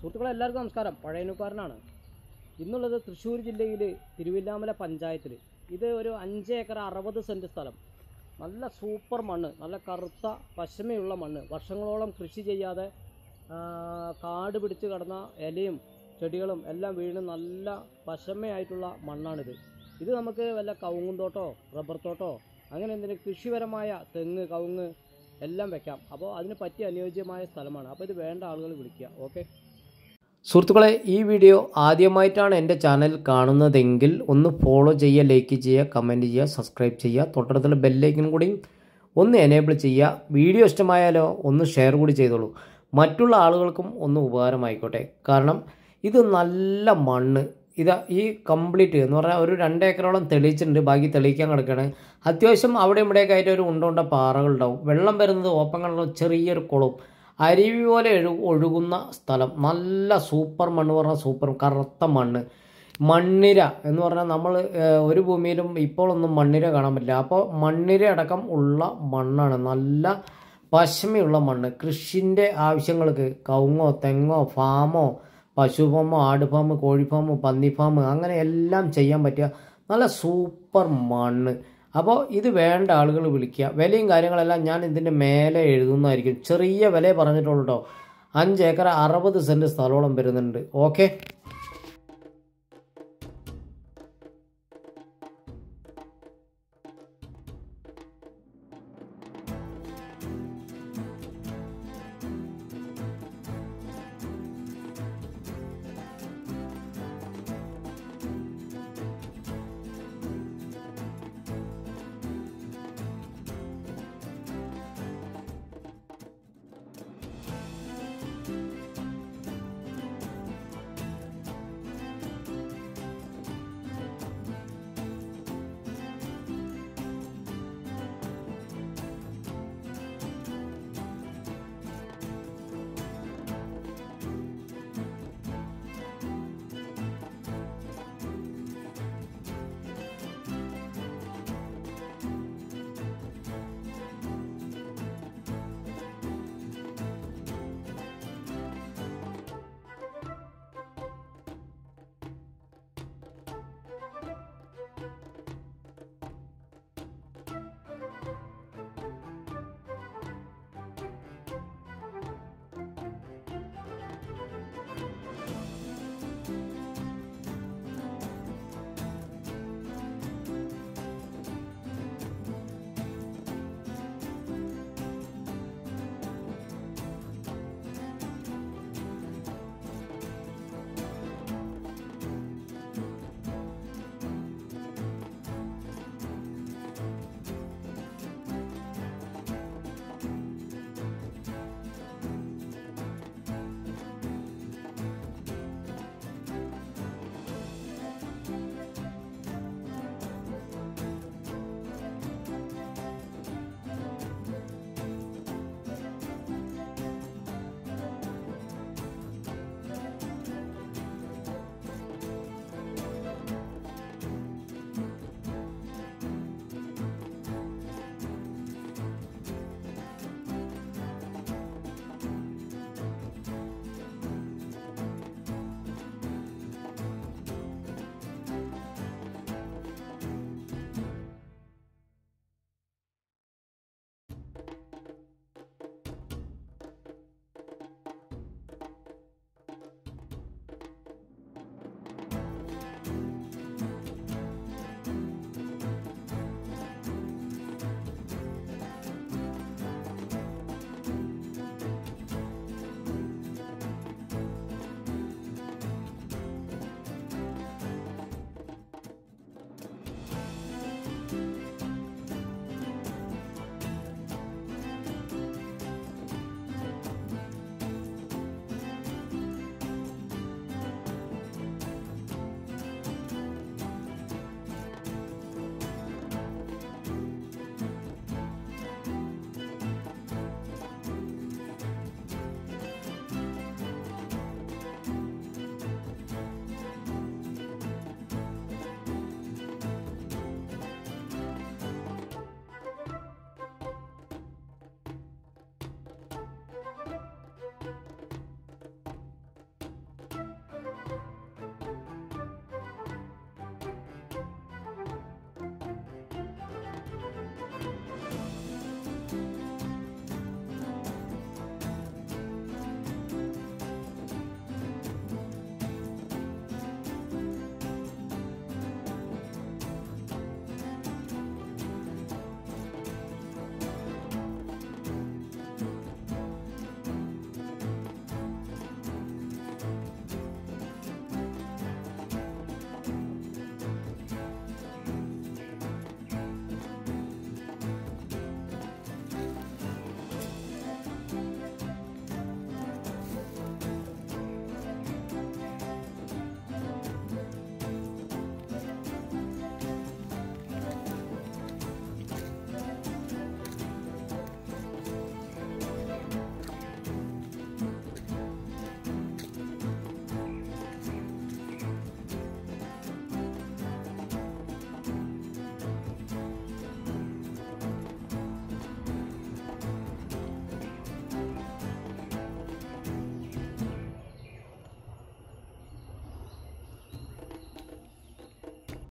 സുഹൃത്തുക്കളെ എല്ലാവർക്കും നമസ്കാരം പഴയനുക്കാരനാണ് ഇന്നുള്ളത് തൃശ്ശൂർ ജില്ലയിൽ തിരുവില്ലാമല പഞ്ചായത്തിൽ ഇത് ഒരു അഞ്ച് ഏക്കർ അറുപത് സെൻറ്റ് സ്ഥലം നല്ല സൂപ്പർ മണ്ണ് നല്ല കറുത്ത പശമയുള്ള മണ്ണ് വർഷങ്ങളോളം കൃഷി ചെയ്യാതെ ആ, കാട് പിടിച്ച് കിടന്ന ഇലയും ചെടികളും എല്ലാം വീണ് നല്ല പശമയായിട്ടുള്ള മണ്ണാണിത് ഇത് നമുക്ക് വല്ല കവുങ്ങുന്തോട്ടോ റബ്ബർ തോട്ടോ അങ്ങനെ എന്തെങ്കിലും കൃഷിപരമായ തെങ്ങ് കവുങ്ങ് എല്ലാം വെക്കാം അപ്പോൾ അതിന് പറ്റിയ അനുയോജ്യമായ സ്ഥലമാണ് അപ്പോൾ ഇത് വേണ്ട ആളുകൾ വിളിക്കുക ഓക്കെ സുഹൃത്തുക്കളെ ഈ വീഡിയോ ആദ്യമായിട്ടാണ് എൻ്റെ ചാനൽ കാണുന്നതെങ്കിൽ ഒന്ന് ഫോളോ ചെയ്യുക ലൈക്ക് ചെയ്യുക കമൻറ്റ് ചെയ്യുക സബ്സ്ക്രൈബ് ചെയ്യുക തൊട്ടടുത്തുള്ള ബെല്ലൈക്കൻ കൂടി ഒന്ന് എനേബിൾ ചെയ്യുക വീഡിയോ ഇഷ്ടമായാലോ ഒന്ന് ഷെയർ കൂടി ചെയ്തോളൂ മറ്റുള്ള ആളുകൾക്കും ഒന്ന് ഉപകാരമായിക്കോട്ടെ കാരണം ഇത് നല്ല മണ്ണ് ഇതാ ഈ കംപ്ലീറ്റ് എന്ന് പറഞ്ഞാൽ ഒരു രണ്ട് ഏക്കറോളം തെളിയിച്ചിട്ടുണ്ട് ബാക്കി തെളിയിക്കാൻ കിടക്കുകയാണ് അത്യാവശ്യം അവിടെ ഇവിടെയൊക്കെ ആയിട്ട് ഒരു ഉണ്ട ഉണ്ട പാറകളുണ്ടാവും വെള്ളം വരുന്നത് ഓപ്പൺ കണ്ടുള്ള ചെറിയൊരു കുളവും അരുവി പോലെ ഒഴു ഒഴുകുന്ന സ്ഥലം നല്ല സൂപ്പർ മണ്ണ് പറഞ്ഞാൽ സൂപ്പർ കറുത്ത മണ്ണ് മണ്ണിര എന്ന് പറഞ്ഞാൽ നമ്മൾ ഒരു ഭൂമിയിലും ഇപ്പോൾ ഒന്നും മണ്ണിര കാണാൻ പറ്റില്ല അപ്പോൾ മണ്ണിര അടക്കം ഉള്ള മണ്ണാണ് നല്ല പശമയുള്ള മണ്ണ് കൃഷിൻ്റെ ആവശ്യങ്ങൾക്ക് കവുങ്ങോ തെങ്ങോ ഫാമോ പശു ഫാമോ ആട് ഫാം കോഴി ഫാം പന്നി ഫാം അങ്ങനെ എല്ലാം ചെയ്യാൻ പറ്റിയ നല്ല സൂപ്പർ മണ്ണ് അപ്പോൾ ഇത് വേണ്ട ആളുകൾ വിളിക്കുക വിലയും കാര്യങ്ങളെല്ലാം ഞാൻ ഇതിൻ്റെ മേലെ എഴുതുന്നതായിരിക്കും ചെറിയ വില പറഞ്ഞിട്ടുള്ളൂ കേട്ടോ അഞ്ച് ഏക്കർ അറുപത് സെൻറ്റ് സ്ഥലത്തോളം വരുന്നുണ്ട് ഓക്കെ